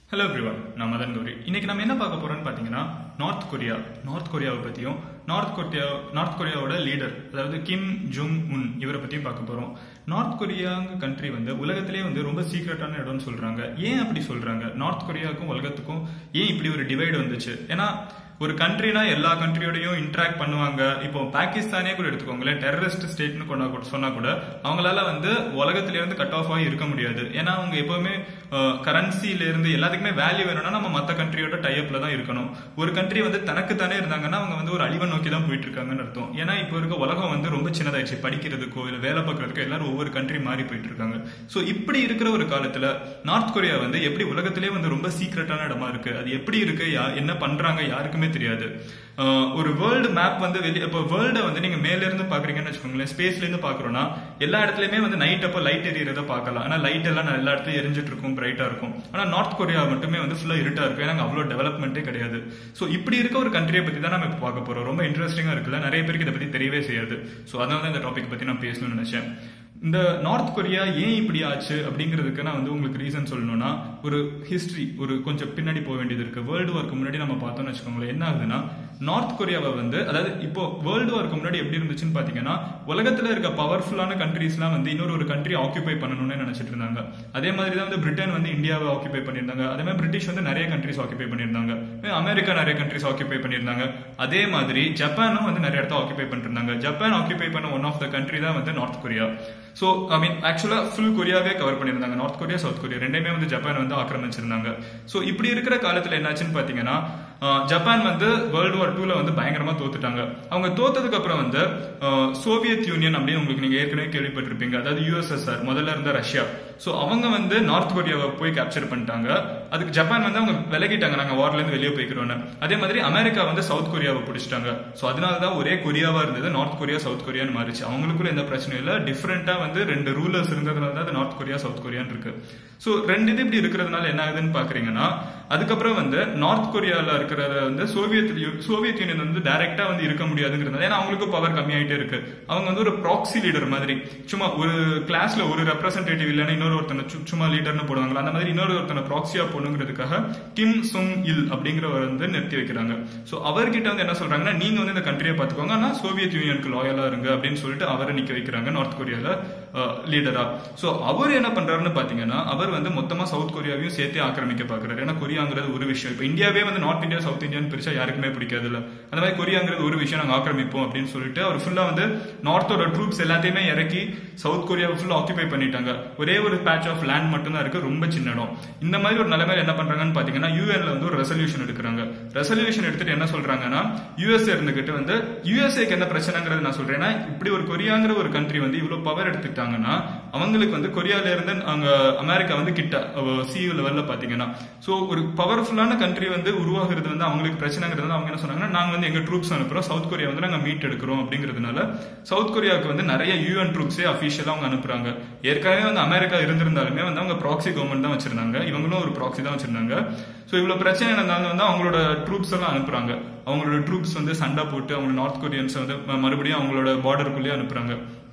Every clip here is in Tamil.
ஹலோ எவ்ரிவன் நான் மதன் கௌரி இன்னைக்கு நம்ம என்ன பார்க்க போறோம்னு பார்த்தீங்கன்னா நார்த் கொரியா நார்த் கொரியாவை பற்றியும் நார்த் கொரியா நார்த் கொரியாவோட லீடர் அதாவது கிம் ஜுங் உன் இவரை பற்றியும் பார்க்க போகிறோம் நார்த் கொரியாங்க கண்ட்ரி வந்து உலகத்திலே வந்து ரொம்ப சீக்ரெட்டான இடம்னு சொல்றாங்க ஏன் அப்படி சொல்றாங்க நார்த் கொரியாவுக்கும் உலகத்துக்கும் ஏன் இப்படி ஒரு டிவைடு வந்துச்சு ஏன்னா ஒரு கண்ட்ரினா எல்லா கண்ட்ரியோடையும் இன்டராக்ட் பண்ணுவாங்க இப்போ பாகிஸ்தானே கூட எடுத்துக்கோங்களேன் டெரரிஸ்ட் ஸ்டேட்னு கொண்டா கூட சொன்னா கூட அவங்களால வந்து உலகத்தில இருந்து கட் ஆஃப் ஆகி இருக்க முடியாது ஏன்னா அவங்க எப்பவுமே கரன்சில இருந்து எல்லாத்துக்குமே வேல்யூ வேணும்னா நம்ம மற்ற கண்ட்ரியோட டைப்ல தான் இருக்கணும் ஒரு கண்ட்ரி வந்து தனக்கு தானே இருந்தாங்கன்னா அவங்க வந்து ஒரு அழிவை நோக்கி தான் போயிட்டு இருக்காங்கன்னு அர்த்தம் ஏன்னா இப்போ இருக்க உலகம் வந்து ரொம்ப சின்னதாயிடுச்சு படிக்கிறதுக்கோ இல்லை வேலை பார்க்கறதுக்கோ எல்லாரும் ஒவ்வொரு கண்ட்ரி மாறி போயிட்டு இருக்காங்க ஸோ இப்படி இருக்கிற ஒரு காலத்துல நார்த் கொரியா வந்து எப்படி உலகத்திலே வந்து ரொம்ப சீக்ரெட்டான இடமா இருக்கு அது எப்படி இருக்கு யா- என்ன பண்றாங்க யாருக்குமே தெரியாது ஆஹ் ஒரு வேர்ல்டு மேப் வந்து வெளியே இப்போ வேர்ல்டை வந்து நீங்க மேல இருந்து பாக்குறீங்கன்னு வச்சுக்கோங்களேன் ஸ்பேஸ்ல இருந்து பாக்குறோம்னா எல்லா இடத்துலயுமே வந்து நைட் அப்போ லைட் எரியறத பார்க்கலாம் ஆனா லைட் எல்லாம் எல்லா இடத்துலயும் எரிஞ்சிட்டு இருக்கும் பிரைட்டா இருக்கும் ஆனா நார்த் கொரியா மட்டுமே வந்து ஃபுல்லா இருட்டா இருக்கும் ஏன்னா அங்க அவ்வளவு டெவலப்மெண்ட்டே கிடையாது சோ இப்படி இருக்க ஒரு கண்ட்ரியை பத்தி தான் நம்ம இப்போ பார்க்க போறோம் ரொம்ப இன்ட்ரெஸ்டிங்கா இருக்குல்ல நிறைய பேருக்கு இதை பத்தி தெரியவே செய்யாது சோ அதனால தான் இந்த டாபிக் பத்தி நான் பேசணும்னு நினைச்சேன் இந்த நார்த் கொரியா ஏன் இப்படி ஆச்சு அப்படிங்கிறதுக்கு நான் வந்து உங்களுக்கு ரீசன் சொல்லணும்னா ஒரு ஹிஸ்டரி ஒரு கொஞ்சம் பின்னாடி போக வேண்டியது இருக்கு வேர்ல்டு வார்க்கு முன்னாடி நம்ம பார்த்தோம்னு வச்சுக்கோங்களேன் என்ன ஆகுதுன்னா நார்த் கொரியாவை வந்து அதாவது இப்போ வேர்ல்டு வார்க்கு முன்னாடி எப்படி இருந்துச்சுன்னு பாத்தீங்கன்னா உலகத்துல இருக்க பவர்ஃபுல்லான கண்ட்ரீஸ்லாம் வந்து இன்னொரு ஒரு கண்ட்ரி ஆக்கியூபை பண்ணணும்னு நினைச்சிட்டு இருந்தாங்க அதே மாதிரி தான் வந்து பிரிட்டன் வந்து இந்தியாவை ஆக்கியூபை பண்ணியிருந்தாங்க அதே மாதிரி பிரிட்டிஷ் வந்து நிறைய கண்ட்ரிஸ் ஆக்கியூபை பண்ணியிருந்தாங்க அமெரிக்கா நிறைய கண்ட்ரிஸ் ஆக்கியூபை பண்ணியிருந்தாங்க அதே மாதிரி ஜப்பானும் வந்து நிறைய இடத்த ஆக்கியூபை பண்ணிருந்தாங்க ஜப்பான் ஆக்கியூபை பண்ண ஒன் ஆஃப் த கண்ட்ரி தான் வந்து North Korea so I mean actually full கொரியாவே கவர் பண்ணியிருந்தாங்க நார்த் கொரியா சவுத் கொரியா ரெண்டையுமே வந்து ஜப்பான் வந்து ஆக்கிரமிச்சிருந்தாங்க ஸோ இப்படி இருக்கிற காலத்துல என்னாச்சுன்னு பாத்தீங்கன்னா ஆஹ், ஜப்பான் வந்து வேர்ல்டு வார் டூல வந்து பயங்கரமா தோத்துட்டாங்க அவங்க தோத்ததுக்கு அப்புறம் வந்து ஆஹ், சோவியத் யூனியன் அப்படின்னு உங்களுக்கு நீங்க ஏற்கனவே கேள்விப்பட்டிருப்பீங்க அதாவது யூஎஸ்எஸ்ஆர் முதல்ல இருந்த ரஷ்யா ஸோ அவங்க வந்து நார்த் கொரியாவை போய் கேப்சர் பண்ணிட்டாங்க அதுக்கு ஜப்பான் வந்து அவங்க விலகிட்டாங்க நாங்க வார்ல இருந்து வெளியே போய்க்கிறோம்னு அதே மாதிரி அமெரிக்கா வந்து சவுத் கொரியாவை பிடிச்சிட்டாங்க ஸோ அதனால தான் ஒரே கொரியாவா இருந்தது நார்த் கொரியா சவுத் கொரியான்னு மாறிச்சு அவங்களுக்குள்ள எந்த பிரச்சனையும் இல்லை டிஃப்ரெண்டா வந்து ரெண்டு ரூலர்ஸ் இருந்ததுனால தான் அது நார்த் கொரியா சவுத் கொரியான்னு இருக்கு ஸோ ரெண்டு இது இப்படி இருக்கிறதுனால என்ன ஆகுதுன்னு பாக்குறீங்கன்னா அதுக்கப்புறம் வந்து நார்த் கொரியால இருக்கிறத வந்து சோவியத் யூ- சோவியத் யூனியன் வந்து டைரக்டா வந்து இருக்க முடியாதுங்கிறதுனால ஏன்னா அவங்களுக்கு பவர் கம்மியாயிட்டே இருக்கு அவங்க வந்து ஒரு ப்ராக்சி லீடர் மாதிரி சும்மா ஒரு கிளாஸ்ல ஒரு ரெப்ரசன்டேட்டிவ் இல்லைன்னா இன்னொரு ஒருத்தனை சு- சும்மா லீடர்னு போடுவாங்களா அந்த மாதிரி இன்னொரு ஒருத்தனை ப்ராக்சியா போடணுங்கிறதுக்காக கிம் சுங் இல் அப்படிங்கிறவர் வந்து நிறுத்தி வைக்கிறாங்க ஸோ அவர்கிட்ட வந்து என்ன சொல்றாங்கன்னா நீங்க வந்து இந்த கண்ட்ரியை பார்த்துக்கோங்க ஆனா சோவியத் யூனியனுக்கு லாயலா இருங்க அப்படின்னு சொல்லிட்டு அவரை நிக்க வைக்கிறாங்க நார்த் கொரியால லீடரா ஸோ அவர் என்ன பண்றாருன்னு பாத்தீங்கன்னா அவர் வந்து மொத்தமா சவுத் கொரியாவையும் சேர்த்து ஆக்கிரமிக்க பாக்குறாரு ஏன்னா கொரியாங்கிறது ஒரு விஷயம் இப்போ இந்தியாவே வந்து நார்த் இந்தியா சவுத் இந்தியான்னு பிரிச்சா யாருக்குமே பிடிக்காது இல்ல அந்த மாதிரி கொரியாங்கிறது ஒரு விஷயம் நாங்க ஆக்கிரமிப்போம் அப்படின்னு சொல்லிட்டு அவர் ஃபுல்லா வந்து நார்த்தோட ட்ரூப்ஸ் எல்லாத்தையுமே இறக்கி சவுத் கொரியாவை ஃபுல்லா ஆக்கிபை பண்ணிட்டாங்க ஒரே ஒரு பேட்ச் ஆஃப் லேண்ட் மட்டும் தான் இருக்கு ரொம்ப சின்ன இடம் இந்த மாதிரி ஒரு நிலைமையில என்ன பண்றாங்கன்னு பாத்தீங்கன்னா யூஎன்ல வந்து ஒரு ரெசல்யூஷன் எடுக்கிறாங்க ரெசல்யூஷன் எடுத்துட்டு என்ன சொல்றாங்கன்னா யூஎஸ்ஏ இருந்துகிட்டு வந்து யூஎஸ்ஏக்கு என்ன பிரச்சனைங்கிறது நான் சொல்றேன்னா இப்படி ஒரு கொரியாங்கிற ஒரு கண்ட்ரி வந்து இவ்வளவு பவர் எடுத்துக்கிட்டாங்கன்னா அவங்களுக்கு வந்து கொரியால இருந்து அங்க அமெரிக்கா வந்து கிட்ட சி லெவல்ல பாத்தீங்கன்னா சோ ஒரு பவர்ஃபுல்லான கண்ட்ரி வந்து உருவாகிறது வந்து அவங்களுக்கு பிரச்சனைங்கிறது வந்து அவங்க என்ன சொன்னாங்கன்னா நாங்க வந்து எங்க ட்ரூப்ஸ் அனுப்புறோம் சவுத் கொரியா வந்து நாங்க மீட் எடுக்கிறோம் அப்படிங்கிறதுனால சவுத் கொரியாவுக்கு வந்து நிறைய யூஎன் ட்ரூப்ஸே அபிஷியலா அவங்க அனுப்புறாங்க ஏற்கனவே வந்து அமெரிக்கா இருந்திருந்தாலுமே வந்து அவங்க ப்ராக்சி கவர்மெண்ட் தான் வச்சிருந்தாங்க இவங்களும் ஒரு ப்ராக்சி தான் வச்சிருந்தாங்க சோ இவ்வளவு பிரச்சனை நடந்தாலும் வந்து அவங்களோட ட்ரூப்ஸ் எல்லாம் அனுப்புறாங்க அவங்களோட ட்ரூப்ஸ் வந்து சண்டை போட்டு அவங்க நார்த் கொரியன்ஸ் வந்து ம- மறுபடியும் அவங்களோட பார்டருக்குள்ளேயே அனுப்புறாங்க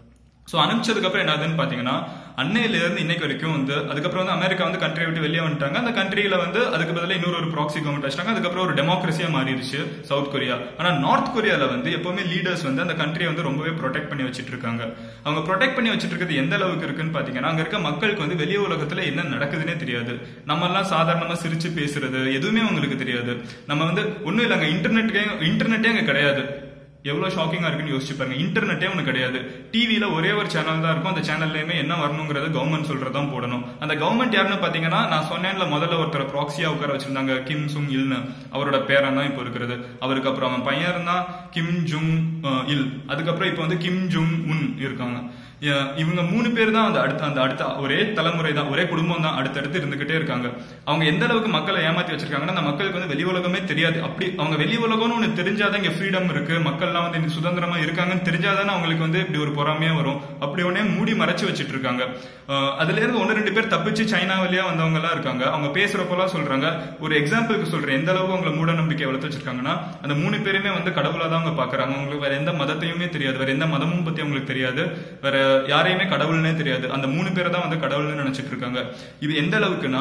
ஸோ அனுப்பிச்சதுக்கு அப்புறம் என்னதுன்னு பாத்தீங்கன்னா அன்னையில இருந்து இன்னைக்கு வரைக்கும் வந்து அதுக்கப்புறம் வந்து அமெரிக்கா வந்து கண்ட்ரியை விட்டு வெளியே வந்துட்டாங்க அந்த கண்ட்ரியில வந்து அதுக்கு பதிலா இன்னொரு ஒரு ப்ராக்சி கவர்மெண்ட் வச்சாங்க அதுக்கப்புறம் ஒரு டெமோக்ரஸியா மாறிடுச்சு சவுத் கொரியா ஆனா நார்த் கொரியால வந்து எப்பவுமே லீடர்ஸ் வந்து அந்த கண்ட்ரியை வந்து ரொம்பவே ப்ரொடெக்ட் பண்ணி வச்சிட்டு இருக்காங்க அவங்க ப்ரொடெக்ட் பண்ணி வச்சிட்டு இருக்கிறது எந்த அளவுக்கு இருக்குன்னு பாத்தீங்கன்னா அங்க இருக்க மக்களுக்கு வந்து வெளி உலகத்துல என்ன நடக்குதுன்னே தெரியாது நம்ம எல்லாம் சாதாரணமா சிரிச்சு பேசுறது எதுவுமே அவங்களுக்கு தெரியாது நம்ம வந்து ஒண்ணும் இல்ல அங்க இன்டர்நெட்டே இன்டர்நெட்டே அங்க கிடையாது எவ்வளவு ஷாக்கிங்கா இருக்குன்னு யோசிச்சு பாருங்க இன்டர்நெட்டே ஒன்று கிடையாது டிவியில ஒரே ஒரு சேனல் தான் இருக்கும் அந்த சேனல்லையுமே என்ன வரணுங்கிறது கவர்மெண்ட் சொல்றதான் போடணும் அந்த கவர்மெண்ட் யாருன்னு பாத்தீங்கன்னா நான் சொன்னேன்ல முதல்ல ஒருத்தர் ப்ராக்சியா உட்கார வச்சிருந்தாங்க கிம் சுங் இல்னு அவரோட பேரன் தான் இப்போ இருக்கிறது அவருக்கு அப்புறம் அவன் பையன் இருந்தா கிம் ஜுங் அஹ், இல் அதுக்கப்புறம் இப்போ வந்து கிம் ஜுங் உன் இருக்காங்க அஹ், இவங்க மூணு பேர் தான் அந்த அடுத்த அந்த அடுத்த ஒரே தலைமுறை தான் ஒரே குடும்பம் தான் அடுத்தடுத்து இருந்துகிட்டே இருக்காங்க அவங்க எந்த அளவுக்கு மக்களை ஏமாத்தி வச்சிருக்காங்கன்னா அந்த மக்களுக்கு வந்து வெளி உலகமே தெரியாது அப்படி அவங்க வெளி உலகம்னு ஒண்ணு தெரிஞ்சாதான் இங்க ஃப்ரீடம் இருக்கு மக்கள்லாம் வந்து இன்னைக்கு சுதந்திரமா இருக்காங்கன்னு தெரிஞ்சாதானே அவங்களுக்கு வந்து இப்படி ஒரு பொறாமையா வரும் அப்படி உடனே மூடி மறைச்சு வச்சிட்டு இருக்காங்க அஹ் அதுல இருந்து ஒன்னு ரெண்டு பேர் தப்பிச்சு சைனா வழியா வந்தவங்க எல்லாம் இருக்காங்க அவங்க பேசுறப்பெல்லாம் சொல்றாங்க ஒரு எக்ஸாம்பிளுக்கு சொல்றேன் எந்த அளவுக்கு அவங்கள மூட நம்பிக்கை வளர்த்து வச்சிருக்காங்கன்னா அந்த மூணு பேருமே வந்து கடவுளா தான் அவங்க பாக்குறாங்க அவங்களுக்கு வேற எந்த மதத்தையுமே தெரியாது வேற எந்த மதமும் பத்தி அவங்களுக்கு தெரியாது வேற யாரையுமே கடவுள்னே தெரியாது அந்த மூணு பேரை தான் வந்து கடவுள்னு நினைச்சிட்டு இருக்காங்க இது எந்த அளவுக்குன்னா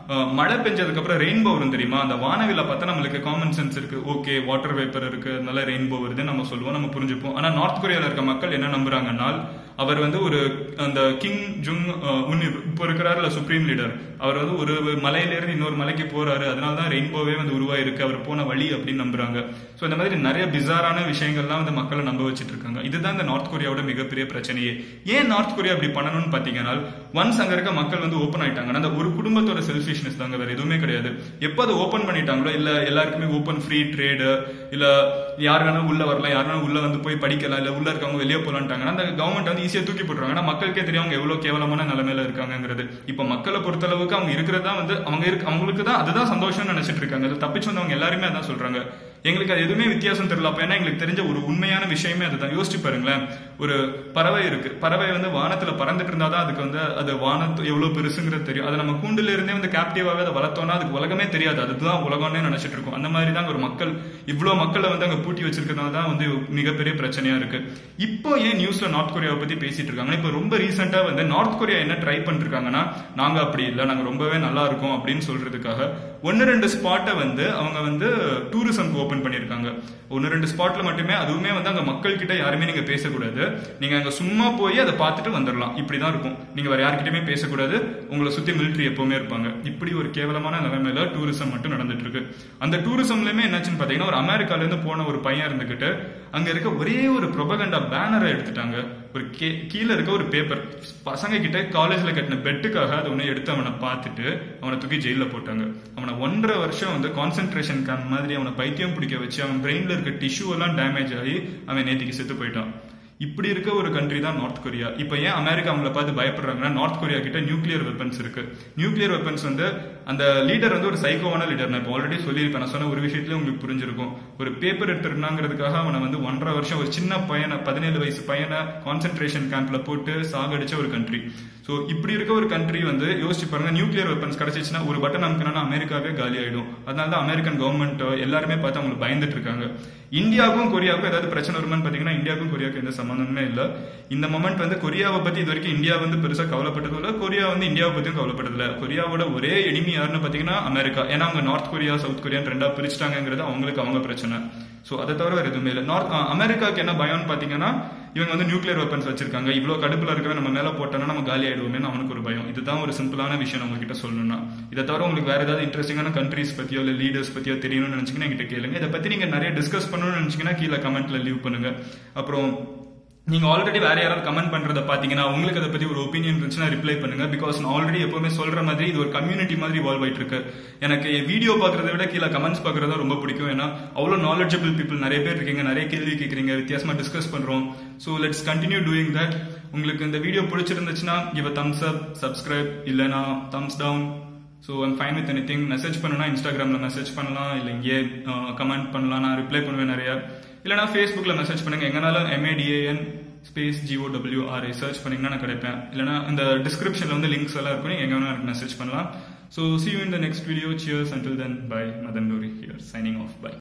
அஹ், மழை பெஞ்சதுக்கு அப்புறம் ரெயின்போ வரும் தெரியுமா அந்த வானவில பார்த்தா நம்மளுக்கு காமன் சென்ஸ் இருக்கு ஓகே வாட்டர் வேப்பர் இருக்கு அதனால ரெயின்போ வருது நம்ம சொல்லுவோம் நம்ம புரிஞ்சுப்போம் ஆனா நார்த் கொரியால இருக்க மக்கள் என்ன நம்புறாங்கன்னா அவர் வந்து ஒரு அந்த கிங் ஜுங் அஹ், உன் இப்போ இருக்கிறாருல சுப்ரீம் லீடர் அவர் வந்து ஒரு மலையில இருந்து இன்னொரு மலைக்கு போறாரு அதனால தான் ரெயின்போவே வந்து உருவாயிருக்கு அவர் போன வழி அப்படின்னு நம்புறாங்க ஸோ இந்த மாதிரி நிறைய பிசாரான விஷயங்கள்லாம் வந்து மக்களை நம்ப வச்சுட்டு இருக்காங்க இதுதான் இந்த நார்த் கொரியாவோட மிகப்பெரிய பிரச்சனையே ஏன் நார்த் கொரியா அப்படி பண்ணணும்னு பாத்தீங்கன்னா ஒன்ஸ் அங்க இருக்க மக்கள் வந்து ஓப்பன் ஆயிட்டாங்க அந்த ஒரு குடும்பத்தோட செல்ஃபிஷ்னஸ் தாங்க வேற எதுவுமே கிடையாது எப்போ அதை ஓப்பன் பண்ணிட்டாங்களோ இல்ல எல்லாருக்குமே ஓப்பன் ஃப்ரீ ட்ரேடு இல்ல யார் வேணாலும் உள்ள வரலாம் யார் வேணாலும் உள்ள வந்து போய் படிக்கலாம் இல்ல உள்ள இருக்கவங்க வெளியே போலான்ட்டாங்கன்னா அந்த கவர்மெண்ட் வந்து ஈஸியா தூக்கி போட்டுருவாங்க ஆனா மக்களுக்கே தெரியும் அவங்க எவ்வளவு கேவலமான நிலைமையில இருக்காங்கிறது இப்ப மக்களை பொறுத்தளவுக்கு அவங்க இருக்கிறதா வந்து அவங்க இருக்கு அவங்களுக்கு தான் அதுதான் சந்தோஷம்னு நினைச்சிட்டு இருக்காங்க அதுல தப்பிச்சு வந்தவங்க எல்லாருமே அதான் சொல்றாங்க எங்களுக்கு அது எதுவுமே வித்தியாசம் தெரியல அப்ப ஏன்னா எங்களுக்கு தெரிஞ்ச ஒரு உண்மையான விஷயமே அதுதான் யோசிச்சு பாருங்களேன் ஒரு பறவை இருக்கு பறவை வந்து வானத்துல பறந்துட்டு இருந்தாதான் அதுக்கு வந்து அது வானத்து எவ்வளவு பெருசுங்கிறது தெரியும் அது நம்ம கூண்டுல இருந்தே வந்து கேப்டிவாவே அதை வளர்த்தோம்னா அதுக்கு உலகமே தெரியாது அதுதான் உலகம்னே நினைச்சிட்டு இருக்கோம் அந்த மாதிரி தான் ஒரு மக்கள் இவ்வளவு மக்களை வந்து அங்க பூட்டி வச்சிருக்கிறதுனால தான் வந்து மிகப்பெரிய பிரச்சனையா இருக்கு இப்போ ஏன் நியூஸ்ல நார்த் கொரியாவை பத்தி பேசிட்டு இருக்காங்க இப்போ ரொம்ப ரீசெண்டா வந்து நார்த் கொரியா என்ன ட்ரை பண்ணிருக்காங்கன்னா நாங்க அப்படி இல்லை நாங்க ரொம்பவே நல்லா இருக்கோம் அப்படின்னு சொல்றதுக்காக ஒன்னு ரெண்டு ஸ்பாட்டை வந்து அவங்க வந்து டூரிசம்க்கு ஓபன் பண்ணிருக்காங்க ஒன்னு ரெண்டு ஸ்பாட்ல மட்டுமே அதுவுமே வந்து அங்க மக்கள் கிட்ட யாருமே நீங்க பேசக்கூடாது நீங்க அங்க சும்மா போய் அதை பார்த்துட்டு வந்துடலாம் இப்படிதான் இருக்கும் நீங்க வேற யார்கிட்டயுமே பேசக்கூடாது உங்களை சுத்தி மிலிட்ரி எப்பவுமே இருப்பாங்க இப்படி ஒரு கேவலமான நிலைமையில டூரிசம் மட்டும் நடந்துட்டு இருக்கு அந்த டூரிசம்லயுமே என்னாச்சுன்னு பாத்தீங்கன்னா ஒரு அமெரிக்கால இருந்து போன ஒரு பையன் இருந்துகிட்டு அங்க இருக்க ஒரே ஒரு ப்ரொபகண்டா பேனரை எடுத்துட்டாங்க ஒரு கே கீழே இருக்க ஒரு பேப்பர் பசங்க கிட்ட காலேஜ்ல கட்டின பெட்டுக்காக அதை ஒன்று எடுத்து அவனை பார்த்துட்டு அவனை தூக்கி ஜெயில போட்டாங்க அவனை ஒன்றரை வருஷம் வந்து கான்சென்ட்ரேஷன் கேம்ப் மாதிரி அவனை பைத்தியம் பிடிக்க வச்சு அவன் பிரெயின்ல இருக்க டிஷ்யூ எல்லாம் டேமேஜ் ஆகி அவன் நேத்திக்கு செத்து போயிட்டான் இப்படி இருக்க ஒரு கண்ட்ரி தான் நார்த் கொரியா இப்போ ஏன் அமெரிக்கா அவங்கள பார்த்து பயப்படுறாங்கன்னா நார்த் கொரியா கிட்ட நியூக்ளியர் வெப்பன்ஸ் இருக்கு நியூக்ளியர் வெப்பன்ஸ் வந்து அந்த லீடர் வந்து ஒரு சைக்கோவான லீடர் நான் இப்போ ஆல்ரெடி சொல்லியிருப்பேன் நான் சொன்ன ஒரு விஷயத்துல உங்களுக்கு புரிஞ்சிருக்கும் ஒரு பேப்பர் எடுத்துருந்தாங்கிறதுக்காக அவனை வந்து ஒன்றரை வருஷம் ஒரு சின்ன பையனை பதினேழு வயசு பையனை கான்சென்ட்ரேஷன் கேம்ப்ல போட்டு சாகடிச்ச ஒரு கண்ட்ரி ஸோ இப்படி இருக்க ஒரு கண்ட்ரி வந்து யோசிச்சு பாருங்க நியூக்ளியர் வெப்பன்ஸ் கிடைச்சிச்சுன்னா ஒரு பட்டன் அமுக்கினா அமெரிக்காவே காலி ஆயிடும் அதனால தான் அமெரிக்கன் கவர்மெண்ட் எல்லாருமே பார்த்து அவங்களுக்கு பயந்துட்டு இருக்காங்க இந்தியாவுக்கும் கொரியாவுக்கும் ஏதாவது பிரச்சனை வருமான்னு பாத்தீங்கன்னா இந்தியாவுக்கும் கொரியாவுக்கும் எந்த சம்மந்தமே இல்லை இந்த மொமெண்ட் வந்து கொரியாவை பத்தி இது வரைக்கும் இந்தியா வந்து பெருசா கவலைப்பட்டதும் இல்லை கொரியா வந்து இந்தியாவை பத்தியும் கவலைப்பட்டது இல்லை கொரியாவோட ஒரே எனிமி யாருன்னு பாத்தீங்கன்னா அமெரிக்கா ஏன்னா அவங்க நார்த் கொரியா சவுத் கொரியான்னு ரெண்டா பிரிச்சிட்டாங்கிறது அவங்களுக்கு அவங்க பிரச்சனை ஸோ அதை தவிர வேற எதுவுமே இல்லை நார்த் அமெரிக்காவுக்கு என்ன பயம்னு பாத்தீங்கன்னா இவங்க வந்து நியூக்ளியர் வெப்பன்ஸ் வச்சிருக்காங்க இவ்வளவு கடுப்புல இருக்கவே நம்ம மேல போட்டோம்னா நம்ம காலி ஆயிடுவோமேனு அவனுக்கு ஒரு பயம் இதுதான் ஒரு சிம்பிளான விஷயம் நம்ம கிட்ட சொல்லணும்னா இதை தவிர உங்களுக்கு வேற ஏதாவது இன்ட்ரெஸ்டிங்கான கண்ட்ரிஸ் பத்தியோ இல்ல லீடர்ஸ் பத்தியோ தெரியணும்னு நினைச்சீங்கன்னா என்கிட்ட கேளுங்க இதை பத்தி நீங்க நிறைய டிஸ்கஸ் பண்ணணும்னு நினைச்சீங்கன்னா கீழே கமெண்ட்ல லீவ் பண்ணுங்க அப்புறம் நீங்க ஆல்ரெடி வேற யாராவது கமெண்ட் பண்றத பாத்தீங்கன்னா உங்களுக்கு அதை பத்தி ஒரு ஒப்பீனியன் இருந்துச்சுன்னா ரிப்ளை பண்ணுங்க பிகாஸ் நான் ஆல்ரெடி எப்பவுமே சொல்ற மாதிரி இது ஒரு கம்யூனிட்டி மாதிரி இவால்வ் ஆயிட்டு இருக்கு எனக்கு வீடியோ பாக்குறத விட கீழே கமெண்ட்ஸ் பாக்குறதா ரொம்ப பிடிக்கும் ஏன்னா அவ்வளவு நாலேஜபிள் பீப்புள் நிறைய பேர் இருக்கீங்க நிறைய கேள்வி கேட்கறீங்க வித்தியாசமா டிஸ்கஸ் பண்றோம் so let's continue doing that உங்களுக்கு இந்த வீடியோ பிடிச்சிருந்துச்சுன்னா கிவ் தம்ஸ் அப் சப்ஸ்கிரைப் இல்லைனா thumbs down so I'm fine with anything message பண்ணனா இன்ஸ்டாகிராமில் மெசேஜ் பண்ணலாம் இல்லை இங்கே கமெண்ட் பண்ணலாம் நான் ரிப்ளை பண்ணுவேன் நிறைய இல்லைனா ஃபேஸ்புக்கில் மெசேஜ் பண்ணுங்க எங்கனாலும் எம்ஏடிஏஎன் ஸ்பேஸ் ஜிஓடபிள்யூஆர்ஐ சர்ச் பண்ணீங்கன்னா நான் கிடைப்பேன் இல்லைனா இந்த டிஸ்கிரிப்ஷனில் வந்து லிங்க்ஸ் எல்லாம் இருக்கும் நீங்கள் எங்கே வேணால் எனக்கு மெசேஜ் பண்ணலாம் so see you in the next video cheers until then bye Madan லோரி ஹியர் சைனிங் ஆஃப் பை